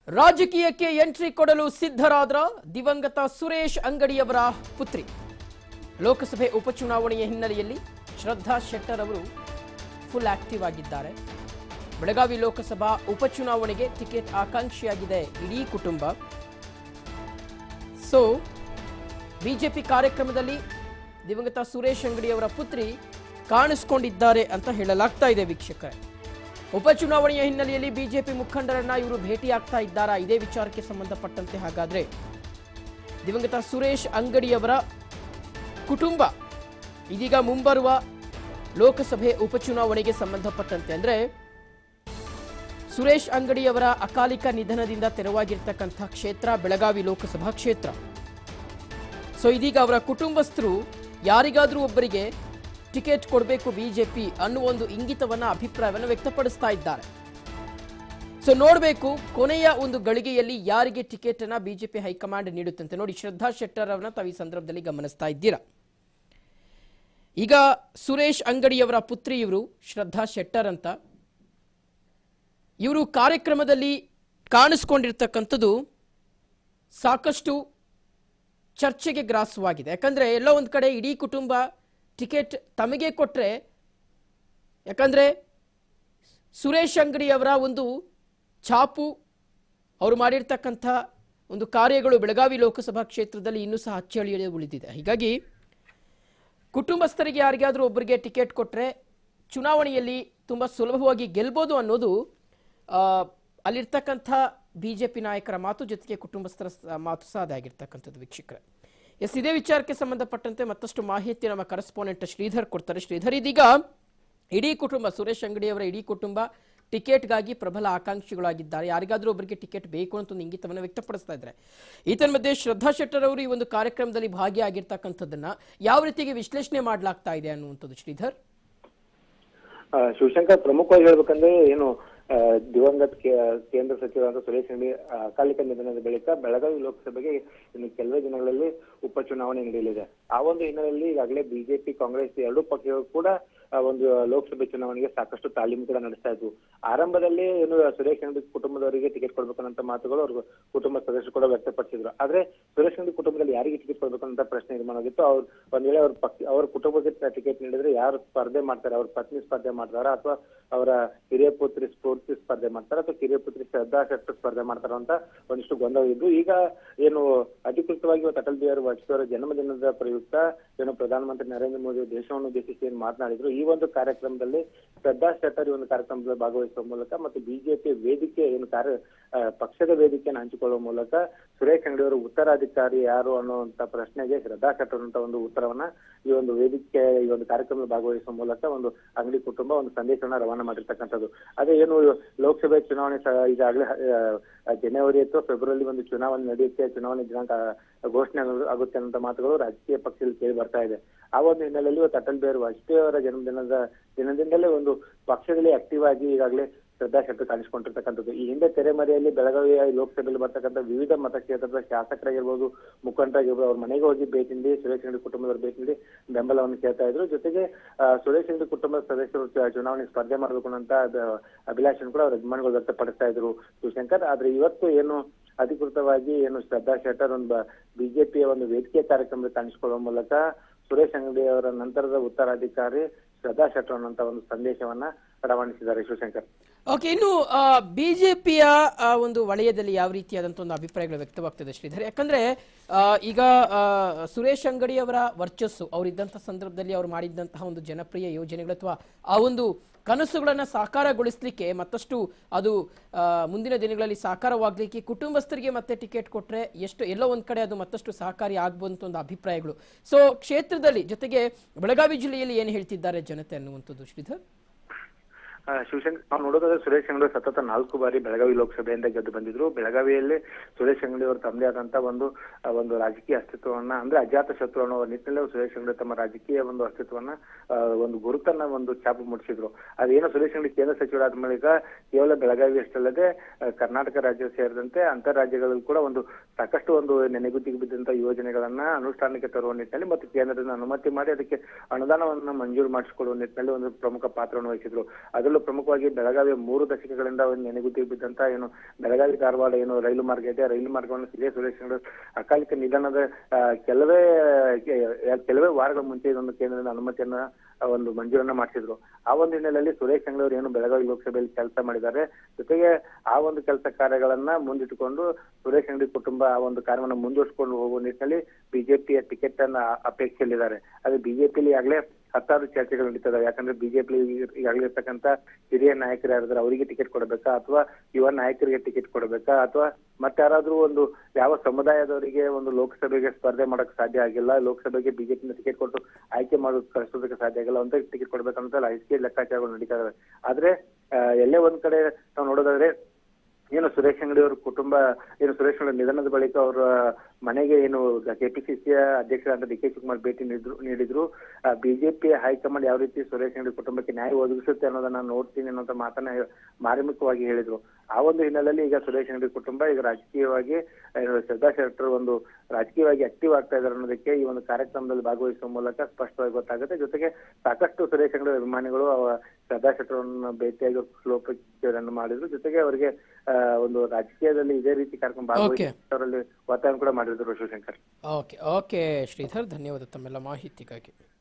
ರಾಜಕೀಯಕ್ಕೆ ಎಂಟ್ರಿ ಕೊಡಲು ಸಿದ್ಧರಾದ್ರ ದಿವಂಗತ ಸುರೇಶ್ ಅಂಗಡಿಯವರ ಪುತ್ರಿ ಲೋಕಸಭೆ ಉಪಚುನಾವಣೆಯ ಹಿನ್ನೆಲೆಯಲ್ಲಿ ಶ್ರದ್ಧಾ ಶೆಟ್ಟರ್ ಅವರು ಫುಲ್ ಆಕ್ಟಿವ್ ಆಗಿದ್ದಾರೆ ಬೆಳಗಾವಿ ಲೋಕಸಭಾ ಉಪಚುನಾವಣೆಗೆ ಟಿಕೆಟ್ ಆಕಾಂಕ್ಷಿಯಾಗಿದೆ ಇಡೀ ಕುಟುಂಬ ಸೊ ಬಿಜೆಪಿ ಕಾರ್ಯಕ್ರಮದಲ್ಲಿ ದಿವಂಗತ ಸುರೇಶ್ ಅಂಗಡಿಯವರ ಪುತ್ರಿ ಕಾಣಿಸ್ಕೊಂಡಿದ್ದಾರೆ ಅಂತ ಹೇಳಲಾಗ್ತಾ ಇದೆ ವೀಕ್ಷಕರೇ ಉಪಚುನಾವಣೆಯ ಹಿನ್ನೆಲೆಯಲ್ಲಿ ಬಿಜೆಪಿ ಮುಖಂಡರನ್ನ ಇವರು ಭೇಟಿಯಾಗ್ತಾ ಇದ್ದಾರಾ ಇದೇ ವಿಚಾರಕ್ಕೆ ಸಂಬಂಧಪಟ್ಟಂತೆ ಹಾಗಾದ್ರೆ ದಿವಂಗತ ಸುರೇಶ್ ಅಂಗಡಿಯವರ ಕುಟುಂಬ ಇದೀಗ ಮುಂಬರುವ ಲೋಕಸಭೆ ಉಪಚುನಾವಣೆಗೆ ಸಂಬಂಧಪಟ್ಟಂತೆ ಅಂದ್ರೆ ಸುರೇಶ್ ಅಂಗಡಿಯವರ ಅಕಾಲಿಕ ನಿಧನದಿಂದ ತೆರವಾಗಿರ್ತಕ್ಕಂಥ ಕ್ಷೇತ್ರ ಬೆಳಗಾವಿ ಲೋಕಸಭಾ ಕ್ಷೇತ್ರ ಸೊ ಇದೀಗ ಅವರ ಕುಟುಂಬಸ್ಥರು ಯಾರಿಗಾದ್ರೂ ಒಬ್ಬರಿಗೆ ಟಿಕೆಟ್ ಕೊಡಬೇಕು ಬಿಜೆಪಿ ಅನ್ನುವ ಒಂದು ಇಂಗಿತವನ್ನ ಅಭಿಪ್ರಾಯವನ್ನು ವ್ಯಕ್ತಪಡಿಸ್ತಾ ಇದ್ದಾರೆ ಸೊ ನೋಡಬೇಕು ಕೊನೆಯ ಒಂದು ಗಳಿಗೆಯಲ್ಲಿ ಯಾರಿಗೆ ಟಿಕೆಟ್ ಅನ್ನ ಬಿಜೆಪಿ ಹೈಕಮಾಂಡ್ ನೀಡುತ್ತಂತೆ ನೋಡಿ ಶ್ರದ್ಧಾ ಶೆಟ್ಟರ್ ಅವರನ್ನ ತಾವು ಈ ಸಂದರ್ಭದಲ್ಲಿ ಗಮನಿಸ್ತಾ ಇದ್ದೀರಾ ಈಗ ಸುರೇಶ್ ಅಂಗಡಿಯವರ ಪುತ್ರಿ ಇವರು ಶ್ರದ್ಧಾ ಶೆಟ್ಟರ್ ಅಂತ ಇವರು ಕಾರ್ಯಕ್ರಮದಲ್ಲಿ ಕಾಣಿಸ್ಕೊಂಡಿರ್ತಕ್ಕಂಥದ್ದು ಸಾಕಷ್ಟು ಚರ್ಚೆಗೆ ಗ್ರಾಸವಾಗಿದೆ ಯಾಕಂದ್ರೆ ಎಲ್ಲೋ ಒಂದು ಕಡೆ ಇಡೀ ಕುಟುಂಬ ಟಿಕೆಟ್ ತಮಗೆ ಕೊಟ್ಟರೆ ಯಾಕಂದ್ರೆ ಸುರೇಶ್ ಅಂಗಡಿ ಅವರ ಒಂದು ಛಾಪು ಅವರು ಮಾಡಿರ್ತಕ್ಕಂಥ ಒಂದು ಕಾರ್ಯಗಳು ಬೆಳಗಾವಿ ಲೋಕಸಭಾ ಕ್ಷೇತ್ರದಲ್ಲಿ ಇನ್ನೂ ಸಹ ಅಚ್ಚಳಿಯದೆ ಉಳಿದಿದೆ ಹೀಗಾಗಿ ಕುಟುಂಬಸ್ಥರಿಗೆ ಯಾರಿಗಾದರೂ ಒಬ್ಬರಿಗೆ ಟಿಕೆಟ್ ಕೊಟ್ಟರೆ ಚುನಾವಣೆಯಲ್ಲಿ ತುಂಬ ಸುಲಭವಾಗಿ ಗೆಲ್ಬೋದು ಅನ್ನೋದು ಆ, ಅಲ್ಲಿರ್ತಕ್ಕಂಥ ಬಿ ಜೆ ಪಿ ನಾಯಕರ ಮಾತು ಜೊತೆಗೆ ಕುಟುಂಬಸ್ಥರ ಸ- ಮಾತು ಸಹ ಅದಾಗಿರ್ತಕ್ಕಂಥದ್ದು ವೀಕ್ಷಕರೇ ಎಸ್ ಇದೇ ವಿಚಾರಕ್ಕೆ ಸಂಬಂಧಪಟ್ಟಂತೆ ಮತ್ತಷ್ಟು ಮಾಹಿತಿ ನಮ್ಮ ಕರೆಸ್ಪಾಂಡೆಂಟ್ ಶ್ರೀಧರ್ ಕೊಡ್ತಾರೆ ಶ್ರೀಧರ್ ಇದೀಗ ಇಡೀ ಕುಟುಂಬ ಸುರೇಶ್ ಅಂಗಡಿಯವರ ಇಡೀ ಕುಟುಂಬ ಟಿಕೆಟ್ಗಾಗಿ ಪ್ರಬಲ ಆಕಾಂಕ್ಷಿಗಳಾಗಿದ್ದಾರೆ ಯಾರಿಗಾದ್ರೂ ಒಬ್ಬರಿಗೆ ಟಿಕೆಟ್ ಬೇಕು ಅಂತ ಒಂದು ಇಂಗಿತವನ್ನು ವ್ಯಕ್ತಪಡಿಸ್ತಾ ಇದ್ದಾರೆ ಈತನ ಮಧ್ಯೆ ಶ್ರದ್ಧಾ ಶೆಟ್ಟರ್ ಅವರು ಈ ಒಂದು ಕಾರ್ಯಕ್ರಮದಲ್ಲಿ ಭಾಗಿಯಾಗಿರ್ತಕ್ಕಂಥದ್ದನ್ನ ಯಾವ ರೀತಿಗೆ ವಿಶ್ಲೇಷಣೆ ಮಾಡಲಾಗ್ತಾ ಇದೆ ಅನ್ನುವಂಥದ್ದು ಶ್ರೀಧರ್ ಆ, ಶಿವಶಂಕರ್ ಪ್ರಮುಖವಾಗಿ ಹೇಳ್ಬೇಕಂದ್ರೆ ಏನು ಆ, ದಿವಂಗತ ಕೇ- ಕೇಂದ್ರ ಸಚಿವರಾದ ಸುರೇಶ್ ಅಂಗಡಿ ಆ, ಅಕಾಲಿಕ ನಿಧನದ ಬಳಿಕ ಬೆಳಗಾವಿ ಲೋಕಸಭೆಗೆ ಇನ್ನು ಕೆಲವೇ ದಿನಗಳಲ್ಲಿ ಉಪಚುನಾವಣೆ ನಡೆಯಲಿದೆ ಆ ಒಂದು ಹಿನ್ನೆಲೆಯಲ್ಲಿ ಈಗಾಗಲೇ ಬಿಜೆಪಿ ಕಾಂಗ್ರೆಸ್ ಎರಡೂ ಪಕ್ಷಗಳು ಕೂಡ ಆ, ಒಂದು ಲೋಕಸಭೆ ಚುನಾವಣೆಗೆ ಸಾಕಷ್ಟು ತಾಲೀಮು ಕೂಡ ನಡೆಸ್ತಾ ಇದ್ವು ಆರಂಭದಲ್ಲಿ ಏನು ಸುರೇಶ್ ಅಂಗಡಿ ಕುಟುಂಬದವರಿಗೆ ಟಿಕೆಟ್ ಕೊಡ್ಬೇಕನ್ನಂತ ಮಾತುಗಳು ಅವ್ರ ಕುಟುಂಬ ಸದಸ್ಯರು ಕೂಡ ವ್ಯಕ್ತಪಡಿಸಿದ್ರು ಆದ್ರೆ ಸುರೇಶ್ ಅಂಗಡಿ ಕುಟುಂಬದಲ್ಲಿ ಯಾರಿಗೆ ಟಿಕೆಟ್ ಕೊಡ್ಬೇಕಂತ ಪ್ರಶ್ನೆ ನಿರ್ಮಾಣ ಆಗಿತ್ತು ಅವ್ರು ಒಂದ್ ವೇಳೆ ಅವ್ರ ಪಕ್ಷ ಅವ್ರ ಕುಟುಂಬಕ್ಕೆ ಟಿಕೆಟ್ ನೀಡಿದ್ರೆ ಯಾರು ಸ್ಪರ್ಧೆ ಮಾಡ್ತಾರೆ ಅವ್ರ ಪತ್ನಿ ಸ್ಪರ್ಧೆ ಮಾಡ್ತಾರ ಅಥವಾ ಅವರ ಹಿರಿಯ ಪುತ್ರಿ ಸ್ಫೂರ್ತಿ ಸ್ಪರ್ಧೆ ಮಾಡ್ತಾರ ಅಥವಾ ಕಿರಿಯ ಪುತ್ರಿ ಶ್ರದ್ಧಾ ಶೆಟ್ಟರ್ ಸ್ಪರ್ಧೆ ಮಾಡ್ತಾರ ಅಂತ ಒಂದಿಷ್ಟು ಗೊಂದಲ ಇದ್ದು ಈಗ ಏನು ಅಧಿಕೃತವಾಗಿ ಇವತ್ತು ಅಟಲ್ ಬಿಹಾರಿ ವಾಜಪೇಯಿ ಅವರ ಜನ್ಮದಿನದ ಪ್ರಯುಕ್ತ ಏನು ಪ್ರಧಾನಮಂತ್ರಿ ನರೇಂದ್ರ ಮೋದಿ ದೇಶವನ್ನು ಉದ್ದೇಶಿಸಿ ಏನು ಮಾತನಾಡಿದ್ರು ಈ ಒಂದು ಕಾರ್ಯಕ್ರಮದಲ್ಲಿ ಶ್ರದ್ಧಾ ಶೆಟ್ಟರ್ ಈ ಒಂದು ಕಾರ್ಯಕ್ರಮದಲ್ಲಿ ಭಾಗವಹಿಸುವ ಮೂಲಕ ಮತ್ತು ಬಿಜೆಪಿ ವೇದಿಕೆ ಏನು ಕಾರ್ಯ ಆ, ಪಕ್ಷದ ವೇದಿಕೆಯನ್ನು ಹಂಚಿಕೊಳ್ಳುವ ಮೂಲಕ ಸುರೇಶ್ ಅಂಗಡಿ ಅವರು ಉತ್ತರಾಧಿಕಾರಿ ಯಾರು ಅನ್ನುವಂತ ಪ್ರಶ್ನೆಗೆ ಶ್ರದ್ಧಾ ಶೆಟ್ಟರ್ ಅಂತ ಒಂದು ಉತ್ತರವನ್ನ ಈ ಒಂದು ವೇದಿಕೆ ಈ ಒಂದು ಕಾರ್ಯಕ್ರಮದಲ್ಲಿ ಭಾಗವಹಿಸುವ ಮೂಲಕ ಒಂದು ಅಂಗಡಿ ಕುಟುಂಬ ಒಂದು ಸಂದೇಶವನ್ನ ರವಾನೆ ಮಾಡಿರ್ತಕ್ಕಂಥದ್ದು ಅದೇ ಏನು ಲೋಕಸಭೆ ಚುನಾವಣೆ ಸ- ಈಗಾಗಲೇ ಆ, ಜನವರಿ ಅಥವಾ ಫೆಬ್ರವರಿ ಒಂದು ಚುನಾವಣೆ ನಡೆಯುತ್ತೆ ಚುನಾವಣೆ ದಿನಾಂಕ ಘೋಷಣೆ ಆಗು- ಆಗುತ್ತೆ ಅನ್ನೋ ಮಾತುಗಳು ರಾಜಕೀಯ ಪಕ್ಷದಲ್ಲಿ ಕೇಳಿ ಬರ್ತಾ ಇದೆ ಆ ಒಂದು ಹಿನ್ನೆಲೆಯಲ್ಲಿ ಇವತ್ತು ಅಟಲ್ ಬಿಹಾರಿ ವಾಜಪೇಯಿ ಅವರ ಜನ್ಮದಿನದ ದಿನದಿಂದಲೇ ಒಂದು ಪಕ್ಷದಲ್ಲಿ ಆಕ್ಟಿವ್ ಆಗಿ ಈಗಾಗಲೇ ಶ್ರದ್ಧಾ ಶೆಟ್ಟರ್ ಕಾಣಿಸಿಕೊಂಡಿರ್ತಕ್ಕಂಥದ್ದು ಈ ಹಿಂದೆ ತೆರೆಮರೆಯಲ್ಲಿ ಬೆಳಗಾವಿಯ ಲೋಕಸಭೆಯಲ್ಲಿ ಬರ್ತಕ್ಕಂಥ ವಿವಿಧ ಮತಕ್ಷೇತ್ರದ ಶಾಸಕರಾಗಿರ್ಬೋದು ಮುಖಂಡರಾಗಿರ್ಬೋದು ಅವ್ರ ಮನೆಗೆ ಹೋಗಿ ಭೇಟಿ ನೀಡಿ ಸುರೇಶ್ ಅಂಗಡಿ ಕುಟುಂಬದವರು ಭೇಟಿ ನೀಡಿ ಬೆಂಬಲವನ್ನು ಕೇಳ್ತಾ ಇದ್ರು ಜೊತೆಗೆ ಆ, ಸುರೇಶ್ ಅಂಗಡಿ ಕುಟುಂಬದ ಸದಸ್ಯರು ಚ- ಚುನಾವಣೆಗೆ ಸ್ಪರ್ಧೆ ಮಾಡಬೇಕು ಅಂತ ಅದ- ಅಭಿಲಾಷೆಯನ್ನು ಕೂಡ ಅವ್ರ ಅಭಿಮಾನಿಗಳು ವ್ಯಕ್ತಪಡಿಸ್ತಾ ಇದ್ರು ಶಿವಶಂಕರ್ ಆದ್ರೆ ಇವತ್ತು ಏನು ಅಧಿಕೃತವಾಗಿ ಏನು ಶ್ರದ್ಧಾ ಶೆಟ್ಟರ್ ಒಂದು ಬಿಜೆಪಿಯ ಒಂದು ವೇದಿಕೆ ಕಾರ್ಯಕ್ರಮದಲ್ಲಿ ಕಾಣಿಸಿಕೊಳ್ಳುವ ಮೂಲಕ ಸುರೇಶ್ ಅಂಗಡಿ ಅವರ ನಂತರದ ಉತ್ತರಾಧಿಕಾರಿ ಶ್ರದ್ಧಾ ಶೆಟ್ಟರ್ ಅನ್ನುವಂತ ಒಂದು ಸಂದೇಶವನ್ನ ರವಾನಿಸಿದ್ದಾರೆ ಶಿವಶಂಕರ್ ಓಕೆ ಇನ್ನು ಬಿಜೆಪಿಯ ಒಂದು ವಲಯದಲ್ಲಿ ಯಾವ ರೀತಿಯಾದಂಥ ಒಂದು ಅಭಿಪ್ರಾಯಗಳು ವ್ಯಕ್ತವಾಗ್ತದೆ ಶ್ರೀಧರ್ ಯಾಕಂದ್ರೆ ಆ, ಈಗ ಆ, ಸುರೇಶ್ ಅಂಗಡಿ ಅವರ ವರ್ಚಸ್ಸು ಅವರಿದ್ದಂಥ ಸಂದರ್ಭದಲ್ಲಿ ಅವರು ಮಾಡಿದ್ದಂತಹ ಒಂದು ಜನಪ್ರಿಯ ಯೋಜನೆಗಳು ಅಥವಾ ಆ ಒಂದು ಕನಸುಗಳನ್ನು ಸಾಕಾರಗೊಳಿಸಲಿಕ್ಕೆ ಮತ್ತಷ್ಟು ಅದು ಆ, ಮುಂದಿನ ದಿನಗಳಲ್ಲಿ ಸಾಕಾರವಾಗಲಿಕ್ಕೆ ಕುಟುಂಬಸ್ಥರಿಗೆ ಮತ್ತೆ ಟಿಕೆಟ್ ಕೊಟ್ಟರೆ ಎಷ್ಟು ಎಲ್ಲೋ ಒಂದು ಕಡೆ ಅದು ಮತ್ತಷ್ಟು ಸಹಕಾರಿ ಆಗ್ಬೋದು ಅಂತ ಒಂದು ಅಭಿಪ್ರಾಯಗಳು ಸೊ ಕ್ಷೇತ್ರದಲ್ಲಿ ಜೊತೆಗೆ ಬೆಳಗಾವಿ ಜಿಲ್ಲೆಯಲ್ಲಿ ಏನು ಹೇಳ್ತಿದ್ದಾರೆ ಜನತೆ ಅನ್ನುವಂಥದ್ದು ಶ್ರೀಧರ್ ಆ, ಶಿವಶಂಕರ್ ನಾವು ನೋಡೋದಾದ್ರೆ ಸುರೇಶ್ ಅಂಗಡಿ ಸತತ ನಾಲ್ಕು ಬಾರಿ ಬೆಳಗಾವಿ ಲೋಕಸಭೆಯಿಂದ ಗೆದ್ದು ಬಂದಿದ್ರು ಬೆಳಗಾವಿಯಲ್ಲಿ ಸುರೇಶ್ ಅಂಗಡಿ ಅವರು ತಮ್ಮದೇ ಆದಂತ ಒಂದು ಆ, ಒಂದು ರಾಜಕೀಯ ಅಸ್ತಿತ್ವವನ್ನ ಅಂದ್ರೆ ಅಜಾತ ಶತ್ರು ಅನ್ನೋ ನಿಟ್ಟಿನಲ್ಲಿ ಸುರೇಶ್ ಅಂಗಡಿ ತಮ್ಮ ರಾಜಕೀಯ ಒಂದು ಅಸ್ತಿತ್ವವನ್ನ ಆ, ಒಂದು ಗುರುತನ್ನ ಒಂದು ಛಾಪು ಮೂಡಿಸಿದ್ರು ಅದೇನು ಸುರೇಶ್ ಅಂಗಡಿ ಕೇಂದ್ರ ಸಚಿವರಾದ ಬಳಿಕ ಕೇವಲ ಬೆಳಗಾವಿ ಅಷ್ಟಲ್ಲದೆ ಆ, ಕರ್ನಾಟಕ ರಾಜ್ಯ ಸೇರಿದಂತೆ ಅಂತರ್ ರಾಜ್ಯಗಳಲ್ಲಿ ಕೂಡ ಒಂದು ಸಾಕಷ್ಟು ಒಂದು ನೆನೆಗುತ್ತಿಗೆ ಬಿದ್ದಂತ ಯೋಜನೆಗಳನ್ನ ಅನುಷ್ಠಾನಕ್ಕೆ ತರುವ ನಿಟ್ಟಿನಲ್ಲಿ ಮತ್ತು ಕೇಂದ್ರದಿಂದ ಅನುಮತಿ ಮಾಡಿ ಅದಕ್ಕೆ ಅನುದಾನವನ್ನ ಮಂಜೂರು ಮಾಡಿಸಿಕೊಡುವ ನಿಟ್ಟಿನಲ್ಲಿ ಒಂದು ಪ್ರಮುಖ ಪಾತ್ರವನ್ನು ವಹಿಸಿದ್ರು ಅದರಲ್ಲೂ ಅದರಲ್ಲೂ ಪ್ರಮುಖವಾಗಿ ಬೆಳಗಾವಿಯ ಮೂರು ದಶಕಗಳಿಂದ ಒಂದು ನೆನೆಗುದ್ದಿ ಬಿದ್ದಂತ ಏನು ಬೆಳಗಾವಿ ಧಾರವಾಡ ಏನು ರೈಲು ಮಾರ್ಗ ಇದೆ ರೈಲು ಮಾರ್ಗವನ್ನು ಸಿದೇ ಸುರೇಶ್ ಅಂಗಡಿ ಅಕಾಲಿಕ ನಿಧನದ ಆ, ಕೆಲವೇ ಕೆ- ಕೆಲವೇ ವಾರಗಳ ಮುಂಚೆ ಇದೊಂದು ಕೇಂದ್ರದ ಅನುಮತಿಯನ್ನ ಆ, ಒಂದು ಮಂಜೂರನ್ನ ಮಾಡಿಸಿದ್ರು ಆ ಒಂದು ಹಿನ್ನೆಲೆಯಲ್ಲಿ ಸುರೇಶ್ ಅಂಗಡಿ ಅವರು ಏನು ಬೆಳಗಾವಿ ಲೋಕಸಭೆಯಲ್ಲಿ ಕೆಲಸ ಮಾಡಿದ್ದಾರೆ ಜೊತೆಗೆ ಆ ಒಂದು ಕೆಲಸ ಕಾರ್ಯಗಳನ್ನ ಮುಂದಿಟ್ಟುಕೊಂಡು ಸುರೇಶ್ ಅಂಗಡಿ ಕುಟುಂಬ ಆ ಒಂದು ಕಾರ್ಯವನ್ನು ಮುಂದುವರಿಸಿಕೊಂಡು ಹೋಗುವ ನಿಟ್ಟಿನಲ್ಲಿ ಬಿಜೆಪಿಯ ಟಿಕೆಟ್ ಅನ್ನ ಅಪೇಕ್ಷೆಯಲ್ಲಿದ್ದಾರೆ ಅದು ಬಿಜೆಪಿಯಲ್ಲಿ ಈಗಾಗಲೇ ಹತ್ತಾರು ಚರ್ಚೆಗಳು ನಡೀತದೆ ಯಾಕಂದ್ರೆ ಬಿಜೆಪಿ ಈಗಾಗಲೇ ಇರ್ತಕ್ಕಂಥ ಹಿರಿಯ ನಾಯಕರು ಯಾರಿದ್ದಾರೆ ಅವರಿಗೆ ಟಿಕೆಟ್ ಕೊಡಬೇಕಾ ಅಥವಾ ಯುವ ನಾಯಕರಿಗೆ ಟಿಕೆಟ್ ಕೊಡಬೇಕಾ ಅಥವಾ ಮತ್ತೆ ಯಾರಾದ್ರೂ ಒಂದು ಯಾವ ಸಮುದಾಯದವರಿಗೆ ಒಂದು ಲೋಕಸಭೆಗೆ ಸ್ಪರ್ಧೆ ಮಾಡಕ್ ಸಾಧ್ಯ ಆಗಿಲ್ಲ ಲೋಕಸಭೆಗೆ ಬಿಜೆಪಿಯಿಂದ ಟಿಕೆಟ್ ಕೊಟ್ಟು ಆಯ್ಕೆ ಮಾಡೋದು ಕಳಿಸೋದಕ್ಕೆ ಸಾಧ್ಯ ಆಗಿಲ್ಲ ಅಂತ ಟಿಕೆಟ್ ಕೊಡ್ಬೇಕಂತ ರಾಜಕೀಯ ಲೆಕ್ಕಾಚಾರಗಳು ನಡೀತಾ ಇದಾವೆ ಆದ್ರೆ ಆ, ಎಲ್ಲೇ ಒಂದ್ ಕಡೆ ನಾವು ನೋಡೋದಾದ್ರೆ ಏನು ಸುರೇಶ್ ಅಂಗಡಿ ಅವರ ಕುಟುಂಬ ಏನು ಸುರೇಶ್ ಅಂಗಡಿ ನಿಧನದ ಬಳಿಕ ಅವರ ಮನೆಗೆ ಏನು ಕೆಪಿಸಿಸಿಯ ಅಧ್ಯಕ್ಷರಾದ ಡಿ ಕೆ ಶಿವಕುಮಾರ್ ಭೇಟಿ ನೀಡಿದ್ರು ನೀಡಿದ್ರು ಬಿಜೆಪಿ ಹೈಕಮಾಂಡ್ ಯಾವ ರೀತಿ ಸುರೇಶ್ ಅಂಗಡಿ ಕುಟುಂಬಕ್ಕೆ ನ್ಯಾಯ ಒದಗಿಸುತ್ತೆ ಅನ್ನೋದನ್ನ ನೋಡ್ತೀನಿ ಅನ್ನೋಂತ ಮಾತನ್ನ ಮಾರ್ಮಿಕವಾಗಿ ಹೇಳಿದ್ರು ಆ ಒಂದು ಹಿನ್ನೆಲೆಯಲ್ಲಿ ಈಗ ಸುರೇಶ್ ಅಂಗಡಿ ಕುಟುಂಬ ಈಗ ರಾಜಕೀಯವಾಗಿ ಏನು ಶ್ರದ್ಧಾ ಶೆಟ್ಟರ್ ಒಂದು ರಾಜಕೀಯವಾಗಿ ಆಕ್ಟಿವ್ ಆಗ್ತಾ ಇದ್ದಾರೆ ಅನ್ನೋದಕ್ಕೆ ಈ ಒಂದು ಕಾರ್ಯಕ್ರಮದಲ್ಲಿ ಭಾಗವಹಿಸುವ ಮೂಲಕ ಸ್ಪಷ್ಟವಾಗಿ ಗೊತ್ತಾಗುತ್ತೆ ಜೊತೆಗೆ ಸಾಕಷ್ಟು ಸುರೇಶ್ ಅಂಗಡಿ ಅಭಿಮಾನಿಗಳು ಅವ ಶ್ರದ್ಧಾ ಶೆಟ್ಟರನ್ನು ಭೇಟಿಯಾಗಿ ಲೋಕವನ್ನು ಮಾಡಿದ್ರು ಜೊತೆಗೆ ಅವರಿಗೆ ಆ, ಒಂದು ರಾಜಕೀಯದಲ್ಲಿ ಇದೇ ರೀತಿ ಕಾರ್ಯಕ್ರಮ ಭಾಗವಹಿಸೋರಲ್ಲಿ ಒತ್ತಾಯ ಕೂಡ ಮಾಡಿದ್ರು ಶಿವಶಂಕರ್ ಓಕೆ ಓಕೆ ಶ್ರೀಧರ್ ಧನ್ಯವಾದ ತಮ್ಮೆಲ್ಲ ಮಾಹಿತಿಗಾಗಿ